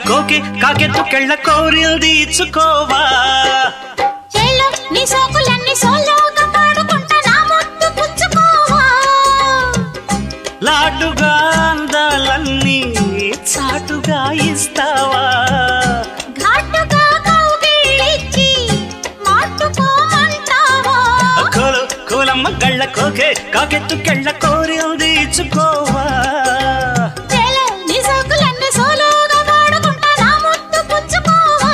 కోకి కాకెత్తు కెళ్ళ కోరిల్ది ఇచ్చుకోవా చేలో నీ సోకులన్నీ సోలోగా పాడుకుంటా నా ముద్దు పుచ్చుకోవా లాటుగా అందాలన్నీ చాటుగా ఇస్తావా ఘాటుగా కౌగిలిచ్చి మాటుకోమంటావా కోలు కోలమ్మ గళ్ళ కోకే కాకెత్తు కెళ్ళ కోరిల్ది ఇచ్చుకోవా చేలో నీ సోకులన్నీ సోలోగా పాడుకుంటా నా ముద్దు పుచ్చుకోవా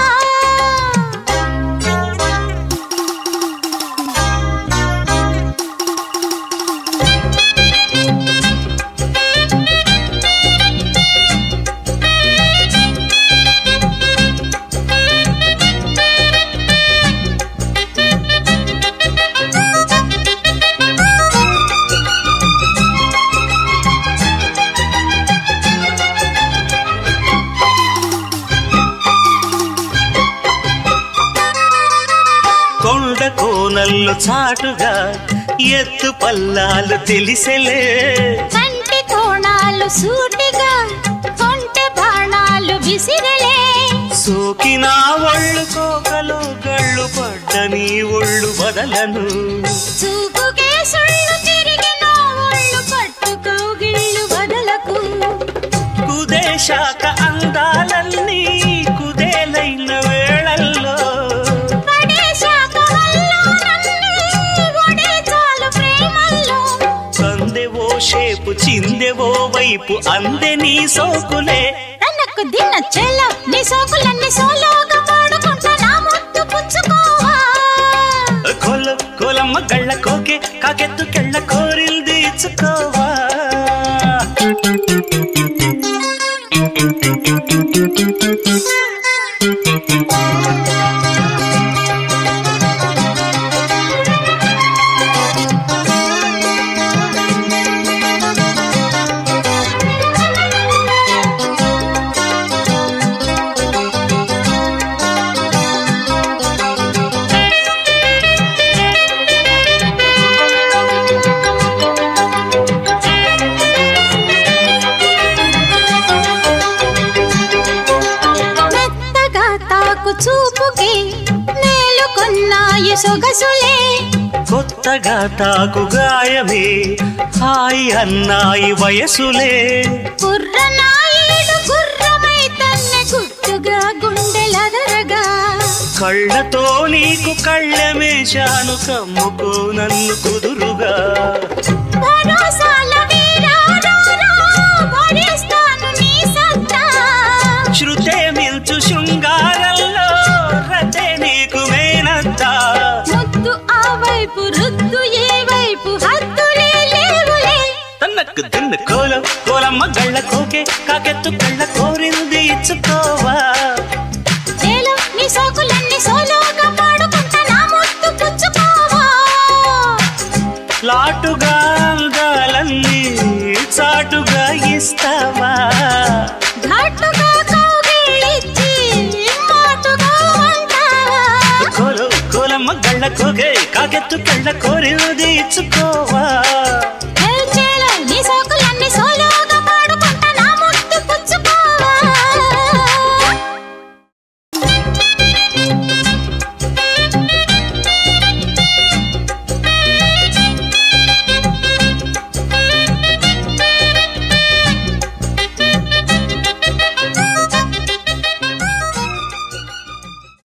కొండ కోనల్లో చాటుగా ఎత్తు పల్లాలు తెలిసెలే కంటి కోణాలు సూటిగా కొంటె బాణాలు విసిరలే సోకిన ఒళ్ళు కోకలు గళ్ళు పడ్డ నీ ఒళ్ళు వదలను చూపుకే సుళ్ళు తిరిగిన ఒళ్ళు పట్టుకోగిళ్ళు వదలకు కుదేశాక అందాలన్నీ కుదేలైన వేళల్లో పడేశాక హల్లోనన్నీ ఒడే చాలు ప్రేమల్లో సందెవో షేపు చిందెవో వైపు అందే నీ సోకులే తనకు దిన్న చెల్ల నీ సోకులన్నీ సోలోగా పాడుకుంటా నా ముద్దు పుచ్చుకోవా కొల కొలమ్మ గళ్ళ కోకే కాకెత్తు కెళ్ళ కోరిల్ది ఇచ్చుకోవా మెత్తగా తాకు చూపుకి మేలుకొన్నాయి సొగసులే కొత్తగా తాకు గాయమే హాయి అన్నాయి వయసులే కుర్రనాయుడు గుర్రమై తన్నే గుట్టుగా గుండెలదరగా కళ్ళతో నీకు కళ్ళమేశాను కమ్ముకో నన్ను కుదురుగా భరోసాల వీరారారా, భరిస్తాను నీ సత్తా. శృతే మిల్చు శృంగారంలో రతే నీకు మేనంతా ముద్దు ఆ వైపు రుద్దు ఏ వైపు హద్దులే లేవులే తన్నకు దిన్న కోలం కోలమ్మ గళ్ళ కోకే కాకెత్తు కళ్ళ కోరింది ఇచ్చుకోవా చేలో నీ సోకులన్నీ సోలోగా పాడుకుంటా నా ముద్దు పుచ్చుకోవా లాటుగా అందాలన్నీ చాటుగా ఇస్తావా ఘాటుగా కౌగిలిచ్చి మాటుగా అంటావా కోలు కోలమ్మ గళ్ళ కోకే కాకెత్తు కళ్ళ కోరింది ఇచ్చుకోవా